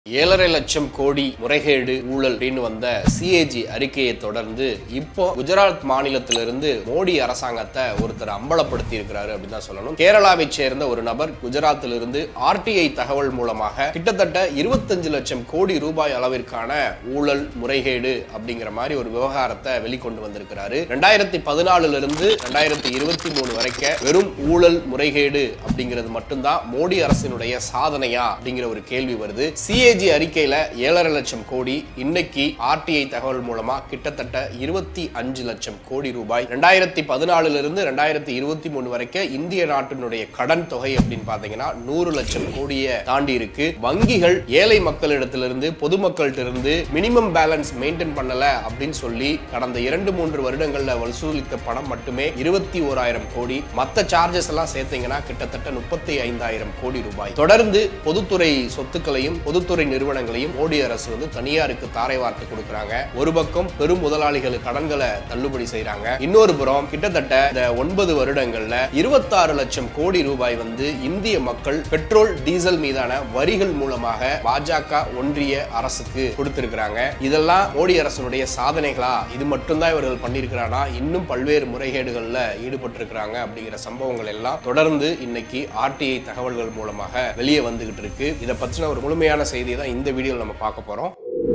ஏழரை லட்சம் கோடி முறைகேடு ஊழல் அப்படின்னு வந்த சிஏஜி அறிக்கையை தொடர்ந்து இப்போ குஜராத் மாநிலத்திலிருந்து மோடி அரசாங்கத்தை ஒருத்தர் அம்பலப்படுத்தி இருக்கிறாரு அப்படின்னு தான் சொல்லணும் கேரளாவை சேர்ந்த ஒரு நபர் குஜராத்திலிருந்து ஆர்டிஐ தகவல் மூலமாக கிட்டத்தட்ட இருபத்தஞ்சு லட்சம் கோடி ரூபாய் அளவிற்கான ஊழல் முறைகேடு அப்படிங்கிற மாதிரி ஒரு விவகாரத்தை வெளிக்கொண்டு வந்திருக்கிறாரு ரெண்டாயிரத்தி பதினாலுல இருந்து ரெண்டாயிரத்தி இருபத்தி மூணு வரைக்கும் வெறும் ஊழல் முறைகேடு அப்படிங்கிறது மட்டும்தான் மோடி அரசினுடைய சாதனையா அப்படிங்கிற ஒரு கேள்வி வருது சிஏஜி அறிக்கையில ஏழரை லட்சம் கோடி இன்னைக்கு ஆர்டிஐ தகவல் மூலமா கிட்டத்தட்ட இருபத்தி அஞ்சு லட்சம் கோடி ரூபாய் ரெண்டாயிரத்தி பதினாலுல இருந்து ரெண்டாயிரத்தி இருபத்தி மூணு வரைக்கும் இந்திய நாட்டினுடைய கடன் தொகை அப்படின்னு பாத்தீங்கன்னா நூறு லட்சம் கோடியை தாண்டி இருக்கு வங்கிகள் ஏழை மக்களிடத்திலிருந்து பொதுமக்கள்கிட்ட இருந்து மினிமம் பேலன்ஸ் மெயின்டைன் பண்ணல அப்படின்னு சொல்லி கடந்த இரண்டு மூன்று வருடங்கள்ல வசூலித்த பணம் மட்டுமே இருபத்தி ஓராயிரம் கோடி மத்த சார்ஜஸ் எல்லாம் சேர்த்தீங்கன்னா கிட்டத்தட்ட முப்பத்தி ஐந்தாயிரம் கோடி ரூபாய் தொடர்ந்து பொதுத்துறை சொத்துக்களையும் பொதுத்துறை நிறுவனங்களையும் மோடி அரசு வந்து தனியாருக்கு தாரை வார்த்து கொடுக்கறாங்க ஒரு பக்கம் பெரும் முதலாளிகளுக்கு கடன்களை தள்ளுபடி செய்றாங்க இன்னொரு புறம் கிட்டத்தட்ட இந்த ஒன்பது வருடங்கள்ல இருபத்தாறு லட்சம் கோடி ரூபாய் வந்து இந்திய மக்கள் பெட்ரோல் டீசல் மீதான வரிகள் மூலமாக பாஜக ஒன்றிய அரசுக்கு கொடுத்திருக்கிறாங்க இதெல்லாம் மோடி அரசனுடைய சாதனைகளா இது மட்டும்தான் இவர்கள் பண்ணியிருக்கிறானா இன்னும் பல்வேறு முறைகேடுகள்ல ஈடுபட்டிருக்கிறாங்க அப்படிங்கிற சம்பவங்கள் எல்லாம் தொடர்ந்து இன்னைக்கு ஆர்டிஐ தகவல்கள் மூலமாக வெளியே வந்துகிட்டு இருக்கு இதை பற்றின ஒரு முழுமையான செய்தியை தான் இந்த வீடியோவில் நம்ம பார்க்க போறோம்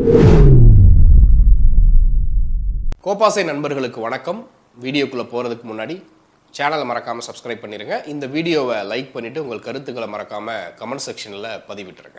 கோபாசை நண்பர்களுக்கு வணக்கம் வீடியோக்குள்ள போறதுக்கு முன்னாடி சேனலை மறக்காம சப்ஸ்கிரைப் பண்ணிருங்க இந்த வீடியோவை லைக் பண்ணிட்டு உங்கள் கருத்துக்களை மறக்காம கமெண்ட் செக்ஷன்ல பதிவிட்டுருங்க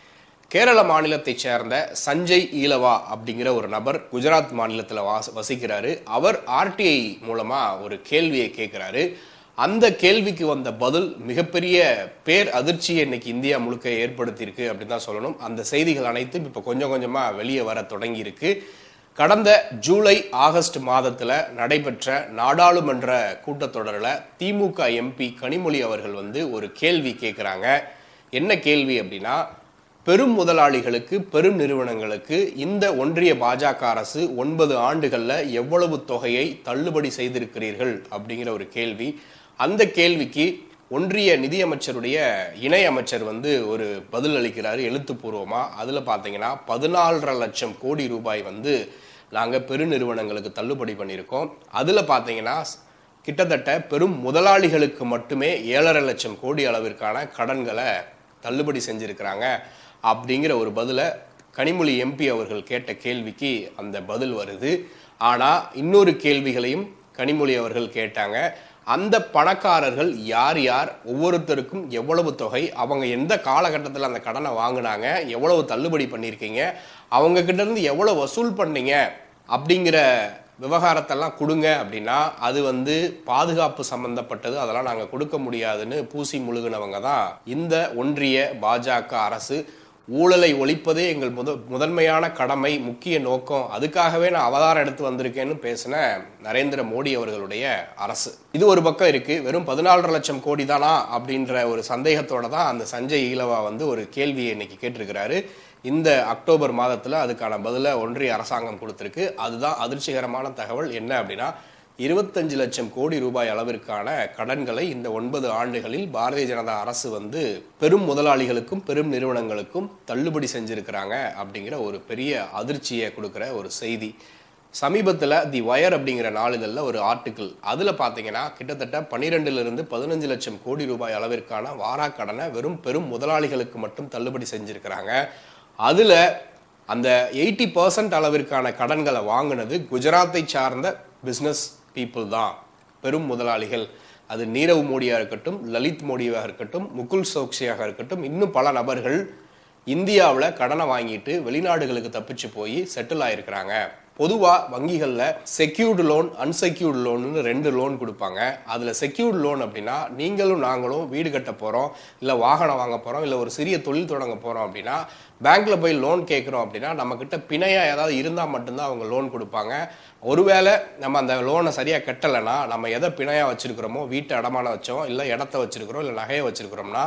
கேரள மாநிலத்தைச் சேர்ந்த சஞ்சய் ஈலவா அப்படிங்கிற ஒரு நபர் குஜராத் மாநிலத்தில் வாச வசிக்கிறாரு அவர் ஆர்டிஐ மூலமா ஒரு கேள்வியை கேட்கிறாரு அந்த கேள்விக்கு வந்த பதில் மிகப்பெரிய பேர் அதிர்ச்சியை இன்னைக்கு இந்தியா முழுக்க ஏற்படுத்தியிருக்கு அப்படின்னு தான் சொல்லணும் அந்த செய்திகள் அனைத்தும் இப்போ கொஞ்சம் கொஞ்சமா வெளியே வர தொடங்கி இருக்கு கடந்த ஜூலை ஆகஸ்ட் மாதத்துல நடைபெற்ற நாடாளுமன்ற கூட்டத்தொடரில் திமுக எம்பி கனிமொழி அவர்கள் வந்து ஒரு கேள்வி கேட்குறாங்க என்ன கேள்வி அப்படின்னா பெரும் முதலாளிகளுக்கு பெரும் நிறுவனங்களுக்கு இந்த ஒன்றிய பாஜக அரசு ஒன்பது ஆண்டுகள்ல எவ்வளவு தொகையை தள்ளுபடி செய்திருக்கிறீர்கள் அப்படிங்கிற ஒரு கேள்வி அந்த கேள்விக்கு ஒன்றிய நிதியமைச்சருடைய இணை அமைச்சர் வந்து ஒரு பதில் அளிக்கிறாரு எழுத்துப்பூர்வமா அதுல பாத்தீங்கன்னா பதினாலரை லட்சம் கோடி ரூபாய் வந்து நாங்க பெருநிறுவனங்களுக்கு தள்ளுபடி பண்ணியிருக்கோம் அதுல பாத்தீங்கன்னா கிட்டத்தட்ட பெரும் முதலாளிகளுக்கு மட்டுமே ஏழரை லட்சம் கோடி அளவிற்கான கடன்களை தள்ளுபடி செஞ்சிருக்கிறாங்க அப்படிங்கிற ஒரு பதிலை கனிமொழி எம்பி அவர்கள் கேட்ட கேள்விக்கு அந்த பதில் வருது ஆனா இன்னொரு கேள்விகளையும் கனிமொழி அவர்கள் கேட்டாங்க அந்த பணக்காரர்கள் யார் யார் ஒவ்வொருத்தருக்கும் எவ்வளவு தொகை அவங்க எந்த காலகட்டத்தில் அந்த கடனை வாங்கினாங்க எவ்வளவு தள்ளுபடி பண்ணியிருக்கீங்க அவங்க கிட்ட இருந்து எவ்வளவு வசூல் பண்ணீங்க அப்படிங்கிற விவகாரத்தெல்லாம் கொடுங்க அப்படின்னா அது வந்து பாதுகாப்பு சம்பந்தப்பட்டது அதெல்லாம் நாங்கள் கொடுக்க முடியாதுன்னு பூசி முழுகினவங்க தான் இந்த ஒன்றிய பாஜக அரசு ஊழலை ஒழிப்பதே எங்கள் முத முதன்மையான கடமை முக்கிய நோக்கம் அதுக்காகவே நான் அவதாரம் எடுத்து வந்திருக்கேன்னு பேசின நரேந்திர மோடி அவர்களுடைய அரசு இது ஒரு பக்கம் இருக்கு வெறும் பதினாலரை லட்சம் கோடி தானா அப்படின்ற ஒரு சந்தேகத்தோட தான் அந்த சஞ்சய் ஈலவா வந்து ஒரு கேள்வியை இன்னைக்கு கேட்டிருக்கிறாரு இந்த அக்டோபர் மாதத்துல அதுக்கான பதிலை ஒன்றிய அரசாங்கம் கொடுத்திருக்கு அதுதான் அதிர்ச்சிகரமான தகவல் என்ன அப்படின்னா இருபத்தஞ்சு லட்சம் கோடி ரூபாய் அளவிற்கான கடன்களை இந்த ஒன்பது ஆண்டுகளில் பாரதிய ஜனதா அரசு வந்து பெரும் முதலாளிகளுக்கும் பெரும் நிறுவனங்களுக்கும் தள்ளுபடி செஞ்சிருக்கிறாங்க அப்படிங்கிற ஒரு பெரிய அதிர்ச்சியை கொடுக்கிற ஒரு செய்தி சமீபத்தில் தி வயர் அப்படிங்கிற நாளிதழில் ஒரு ஆர்டிக்கிள் அதில் பார்த்தீங்கன்னா கிட்டத்தட்ட பன்னிரெண்டுலேருந்து பதினஞ்சு லட்சம் கோடி ரூபாய் அளவிற்கான வாராக்கடனை வெறும் பெரும் முதலாளிகளுக்கு மட்டும் தள்ளுபடி செஞ்சிருக்கிறாங்க அதில் அந்த எயிட்டி பர்சன்ட் அளவிற்கான கடன்களை வாங்கினது குஜராத்தை சார்ந்த பிஸ்னஸ் பீப்புள் தான் பெரும் முதலாளிகள் அது நீரவ் மோடியாக இருக்கட்டும் லலித் மோடியாக இருக்கட்டும் முகுல் சோக்சியாக இருக்கட்டும் இன்னும் பல நபர்கள் இந்தியாவில் கடனை வாங்கிட்டு வெளிநாடுகளுக்கு தப்பிச்சு போய் செட்டில் ஆயிருக்கிறாங்க பொதுவாக வங்கிகளில் செக்யூர்டு லோன் அன்செக்யூர்டு லோன்னு ரெண்டு லோன் கொடுப்பாங்க அதில் செக்யூர்டு லோன் அப்படின்னா நீங்களும் நாங்களும் வீடு கட்ட போகிறோம் இல்லை வாகனம் வாங்க போகிறோம் இல்லை ஒரு சிறிய தொழில் தொடங்க போகிறோம் அப்படின்னா பேங்க்கில் போய் லோன் கேட்குறோம் அப்படின்னா நம்மக்கிட்ட பிணையாக ஏதாவது இருந்தால் மட்டும்தான் அவங்க லோன் கொடுப்பாங்க ஒருவேளை நம்ம அந்த லோனை சரியாக கட்டலைன்னா நம்ம எதை பிணையாக வச்சுருக்கிறோமோ வீட்டை அடமான வச்சோம் இல்லை இடத்த வச்சுருக்கிறோம் இல்லை நகையை வச்சுருக்கிறோம்னா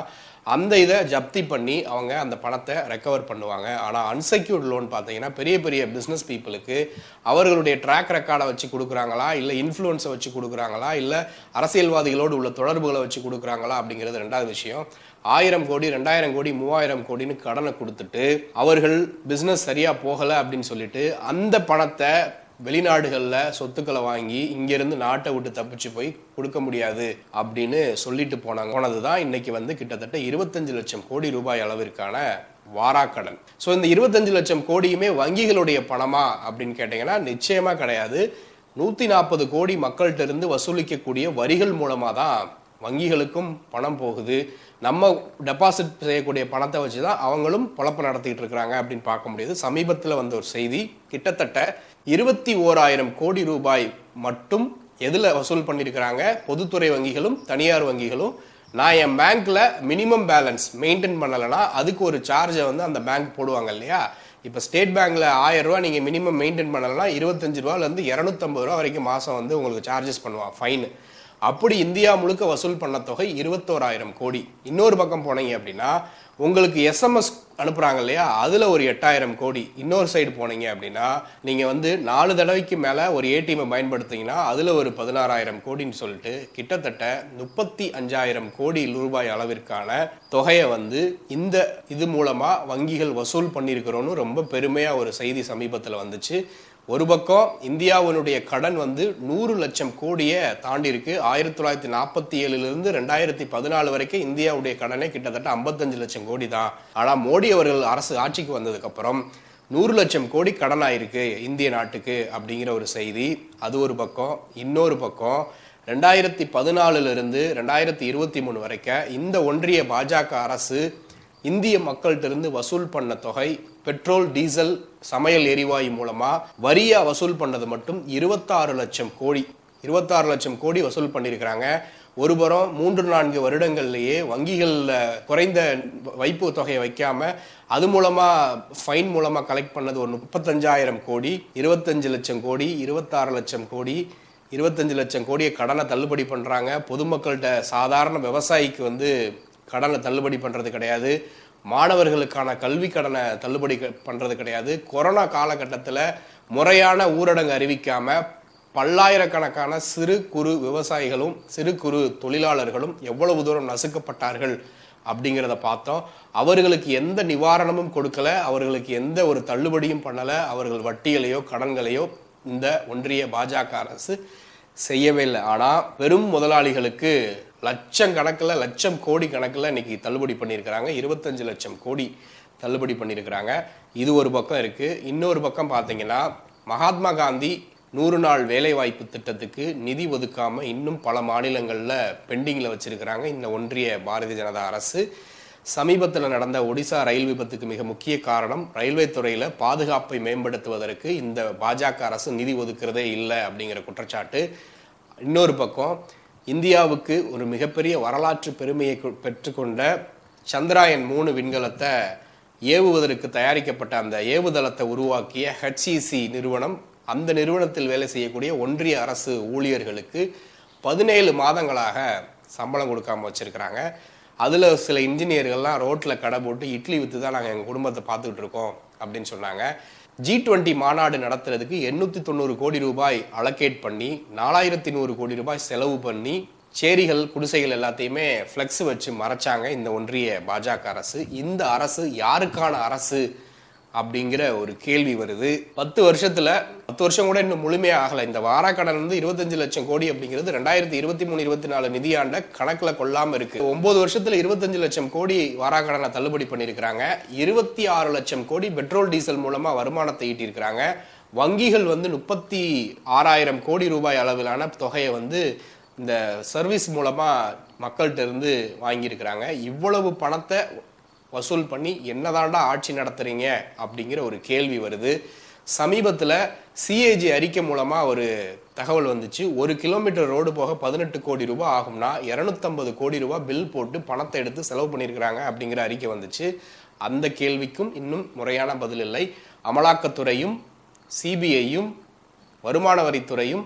அந்த இதை ஜப்தி பண்ணி அவங்க அந்த பணத்தை ரெக்கவர் பண்ணுவாங்க ஆனால் அன்செக்யூர்ட் லோன் பார்த்தீங்கன்னா பெரிய பெரிய பிஸ்னஸ் பீப்புளுக்கு அவர்களுடைய ட்ராக் ரெக்கார்டை வச்சு கொடுக்குறாங்களா இல்லை இன்ஃப்ளூயன்ஸை வச்சு கொடுக்குறாங்களா இல்லை அரசியல்வாதிகளோடு உள்ள தொடர்புகளை வச்சு கொடுக்குறாங்களா அப்படிங்கிறது ரெண்டாவது விஷயம் ஆயிரம் கோடி ரெண்டாயிரம் கோடி மூவாயிரம் கோடின்னு கடனை கொடுத்துட்டு அவர்கள் பிஸ்னஸ் சரியாக போகலை அப்படின்னு சொல்லிட்டு அந்த பணத்தை வெளிநாடுகளில் சொத்துக்களை வாங்கி இங்கேருந்து நாட்டை விட்டு தப்பிச்சு போய் கொடுக்க முடியாது அப்படின்னு சொல்லிட்டு போனாங்க போனது தான் இன்னைக்கு வந்து கிட்டத்தட்ட இருபத்தஞ்சு லட்சம் கோடி ரூபாய் அளவிற்கான வாராக்கடன் ஸோ இந்த இருபத்தஞ்சு லட்சம் கோடியுமே வங்கிகளுடைய பணமா அப்படின்னு கேட்டிங்கன்னா நிச்சயமா கிடையாது நூற்றி நாற்பது கோடி மக்கள்கிட்ட இருந்து வசூலிக்கக்கூடிய வரிகள் மூலமாக தான் வங்கிகளுக்கும் பணம் போகுது நம்ம டெபாசிட் செய்யக்கூடிய பணத்தை வச்சு தான் அவங்களும் பொழப்பு நடத்திட்டு இருக்கிறாங்க அப்படின்னு பார்க்க முடியுது சமீபத்தில் வந்த ஒரு செய்தி கிட்டத்தட்ட இருபத்தி ஓராயிரம் கோடி ரூபாய் மட்டும் எதில் வசூல் பண்ணியிருக்கிறாங்க பொதுத்துறை வங்கிகளும் தனியார் வங்கிகளும் நான் என் பேங்க்ல மினிமம் பேலன்ஸ் மெயின்டைன் பண்ணலைன்னா அதுக்கு ஒரு சார்ஜை வந்து அந்த பேங்க் போடுவாங்க இல்லையா இப்போ ஸ்டேட் பேங்க்ல ஆயிரம் ரூபா நீங்கள் மினிமம் மெயின்டைன் பண்ணலைன்னா இருபத்தஞ்சு ரூபாலேருந்து இரநூத்தம்பது ரூபா வரைக்கும் மாதம் வந்து உங்களுக்கு சார்ஜஸ் பண்ணுவான் ஃபைனு அப்படி இந்தியா முழுக்க வசூல் பண்ண தொகை இருபத்தோராயிரம் கோடி இன்னொரு பக்கம் போனீங்க அப்படின்னா உங்களுக்கு எஸ்எம்எஸ் அனுப்புறாங்க இல்லையா அதுல ஒரு எட்டாயிரம் கோடி இன்னொரு சைடு போனீங்க அப்படின்னா நீங்க வந்து நாலு தடவைக்கு மேல ஒரு ஏடிஎம் பயன்படுத்திங்கன்னா அதுல ஒரு பதினாறாயிரம் கோடின்னு சொல்லிட்டு கிட்டத்தட்ட முப்பத்தி அஞ்சாயிரம் கோடி ரூபாய் அளவிற்கான தொகையை வந்து இந்த இது மூலமா வங்கிகள் வசூல் பண்ணியிருக்கிறோன்னு ரொம்ப பெருமையா ஒரு செய்தி சமீபத்தில் வந்துச்சு ஒரு பக்கம் இந்தியாவினுடைய கடன் வந்து நூறு லட்சம் கோடியை தாண்டி இருக்கு ஆயிரத்தி தொள்ளாயிரத்தி நாற்பத்தி ஏழுலேருந்து ரெண்டாயிரத்தி பதினாலு வரைக்கும் இந்தியாவுடைய கடனே கிட்டத்தட்ட ஐம்பத்தஞ்சு லட்சம் கோடி தான் ஆனால் மோடி அவர்கள் அரசு ஆட்சிக்கு வந்ததுக்கப்புறம் நூறு லட்சம் கோடி கடன் ஆயிருக்கு இந்திய நாட்டுக்கு அப்படிங்கிற ஒரு செய்தி அது ஒரு பக்கம் இன்னொரு பக்கம் ரெண்டாயிரத்தி பதினாலுல இருந்து ரெண்டாயிரத்தி இருபத்தி மூணு வரைக்கும் இந்த ஒன்றிய பாஜக அரசு இந்திய மக்கள்கிட்ட இருந்து வசூல் பண்ண தொகை பெட்ரோல் டீசல் சமையல் எரிவாயு மூலமா வரியா வசூல் பண்ணது மட்டும் இருபத்தாறு லட்சம் கோடி இருபத்தாறு லட்சம் கோடி வசூல் பண்ணியிருக்கிறாங்க ஒருபுறம் மூன்று நான்கு வருடங்கள்லேயே வங்கிகளில் குறைந்த வைப்பு தொகையை வைக்காம அது மூலமா ஃபைன் மூலமா கலெக்ட் பண்ணது ஒரு முப்பத்தஞ்சாயிரம் கோடி இருபத்தஞ்சு லட்சம் கோடி இருபத்தாறு லட்சம் கோடி இருபத்தஞ்சு லட்சம் கோடியை கடனை தள்ளுபடி பண்றாங்க பொதுமக்கள்கிட்ட சாதாரண விவசாயிக்கு வந்து கடனை தள்ளுபடி பண்றது கிடையாது மாணவர்களுக்கான கல்வி கடனை தள்ளுபடி க- பண்றது கிடையாது கொரோனா காலகட்டத்தில் முறையான ஊரடங்கு அறிவிக்காம பல்லாயிரக்கணக்கான சிறு குறு விவசாயிகளும் சிறு குறு தொழிலாளர்களும் எவ்வளவு தூரம் நசுக்கப்பட்டார்கள் அப்படிங்கிறத பார்த்தோம் அவர்களுக்கு எந்த நிவாரணமும் கொடுக்கல அவர்களுக்கு எந்த ஒரு தள்ளுபடியும் பண்ணல அவர்கள் வட்டிகளையோ கடன்களையோ இந்த ஒன்றிய பாஜக அரசு செய்யவே இல்லை ஆனால் பெரும் முதலாளிகளுக்கு லட்சம் கணக்கில் லட்சம் கோடி கணக்கில் இன்னைக்கு தள்ளுபடி பண்ணியிருக்கிறாங்க இருபத்தஞ்சு லட்சம் கோடி தள்ளுபடி பண்ணியிருக்கிறாங்க இது ஒரு பக்கம் இருக்கு இன்னொரு பக்கம் பார்த்தீங்கன்னா மகாத்மா காந்தி நூறு நாள் வேலைவாய்ப்பு திட்டத்துக்கு நிதி ஒதுக்காம இன்னும் பல மாநிலங்களில் பெண்டிங்கில் வச்சிருக்கிறாங்க இந்த ஒன்றிய பாரதிய ஜனதா அரசு சமீபத்தில் நடந்த ஒடிசா ரயில் விபத்துக்கு மிக முக்கிய காரணம் ரயில்வே துறையில் பாதுகாப்பை மேம்படுத்துவதற்கு இந்த பாஜக அரசு நிதி ஒதுக்குறதே இல்லை அப்படிங்கிற குற்றச்சாட்டு இன்னொரு பக்கம் இந்தியாவுக்கு ஒரு மிகப்பெரிய வரலாற்று பெருமையை கு- பெற்றுக்கொண்ட சந்திராயன் மூணு விண்கலத்தை ஏவுவதற்கு தயாரிக்கப்பட்ட அந்த ஏவுதளத்தை உருவாக்கிய ஹெச்இசி நிறுவனம் அந்த நிறுவனத்தில் வேலை செய்யக்கூடிய ஒன்றிய அரசு ஊழியர்களுக்கு பதினேழு மாதங்களாக சம்பளம் கொடுக்காம வச்சிருக்கிறாங்க அதில் சில இன்ஜினியர்கள்லாம் ரோட்டில் கடை போட்டு இட்லி விற்று தான் நாங்கள் எங்கள் குடும்பத்தை பார்த்துக்கிட்டு இருக்கோம் அப்படின்னு சொன்னாங்க ஜி டுவெண்ட்டி மாநாடு நடத்துறதுக்கு எண்ணூற்றி தொண்ணூறு கோடி ரூபாய் அலோகேட் பண்ணி நாலாயிரத்தி நூறு கோடி ரூபாய் செலவு பண்ணி சேரிகள் குடிசைகள் எல்லாத்தையுமே ஃப்ளெக்ஸ் வச்சு மறைச்சாங்க இந்த ஒன்றிய பாஜக அரசு இந்த அரசு யாருக்கான அரசு அப்படிங்கிற ஒரு கேள்வி வருது பத்து வருஷத்துல பத்து வருஷம் கூட இன்னும் முழுமையாக ஆகல இந்த வாராக்கடன் வந்து இருபத்தஞ்சு லட்சம் கோடி அப்படிங்கிறது ரெண்டாயிரத்தி இருபத்தி மூணு இருபத்தி நாலு நிதியாண்ட கணக்குல கொள்ளாம இருக்கு ஒன்பது வருஷத்துல இருபத்தஞ்சு லட்சம் கோடி வாராக்கடனை தள்ளுபடி பண்ணியிருக்கிறாங்க இருபத்தி ஆறு லட்சம் கோடி பெட்ரோல் டீசல் மூலமா வருமானத்தை ஈட்டியிருக்கிறாங்க வங்கிகள் வந்து முப்பத்தி ஆறாயிரம் கோடி ரூபாய் அளவிலான தொகையை வந்து இந்த சர்வீஸ் மூலமா மக்கள்கிட்ட இருந்து வாங்கியிருக்கிறாங்க இவ்வளவு பணத்தை வசூல் பண்ணி என்னதாண்டா ஆட்சி நடத்துறீங்க அப்படிங்கிற ஒரு கேள்வி வருது சமீபத்தில் சிஏஜி அறிக்கை மூலமாக ஒரு தகவல் வந்துச்சு ஒரு கிலோமீட்டர் ரோடு போக பதினெட்டு கோடி ரூபாய் ஆகும்னா இரநூத்தம்பது கோடி ரூபாய் பில் போட்டு பணத்தை எடுத்து செலவு பண்ணியிருக்கிறாங்க அப்படிங்கிற அறிக்கை வந்துச்சு அந்த கேள்விக்கும் இன்னும் முறையான பதில் இல்லை அமலாக்கத்துறையும் சிபிஐயும் வருமான வரித்துறையும்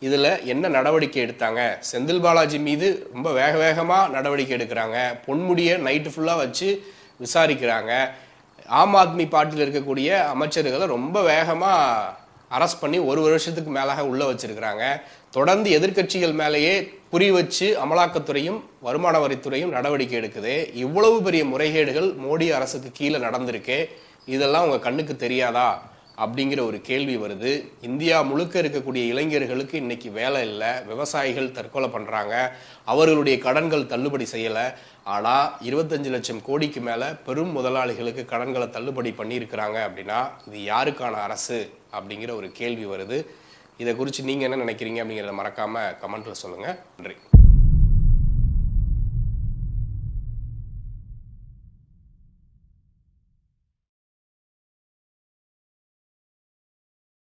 இதில் என்ன நடவடிக்கை எடுத்தாங்க செந்தில் பாலாஜி மீது ரொம்ப வேக வேகமாக நடவடிக்கை எடுக்கிறாங்க பொன்முடியை நைட்டு ஃபுல்லாக வச்சு விசாரிக்கிறாங்க ஆம் ஆத்மி பார்ட்டியில் இருக்கக்கூடிய அமைச்சர்களை ரொம்ப வேகமாக அரெஸ்ட் பண்ணி ஒரு வருஷத்துக்கு மேலாக உள்ள வச்சிருக்கிறாங்க தொடர்ந்து எதிர்க்கட்சிகள் மேலேயே குறி வச்சு அமலாக்கத்துறையும் வருமான வரித்துறையும் நடவடிக்கை எடுக்குது இவ்வளவு பெரிய முறைகேடுகள் மோடி அரசுக்கு கீழே நடந்திருக்கு இதெல்லாம் உங்க கண்ணுக்கு தெரியாதா அப்படிங்கிற ஒரு கேள்வி வருது இந்தியா முழுக்க இருக்கக்கூடிய இளைஞர்களுக்கு இன்னைக்கு வேலை இல்லை விவசாயிகள் தற்கொலை பண்றாங்க அவர்களுடைய கடன்கள் தள்ளுபடி செய்யலை ஆனா இருபத்தஞ்சு லட்சம் கோடிக்கு மேல பெரும் முதலாளிகளுக்கு கடன்களை தள்ளுபடி பண்ணியிருக்கிறாங்க அப்படின்னா இது யாருக்கான அரசு அப்படிங்கிற ஒரு கேள்வி வருது இதை குறித்து நீங்கள் என்ன நினைக்கிறீங்க அப்படிங்கிறத மறக்காமல் கமெண்ட்டில் சொல்லுங்கள் நன்றி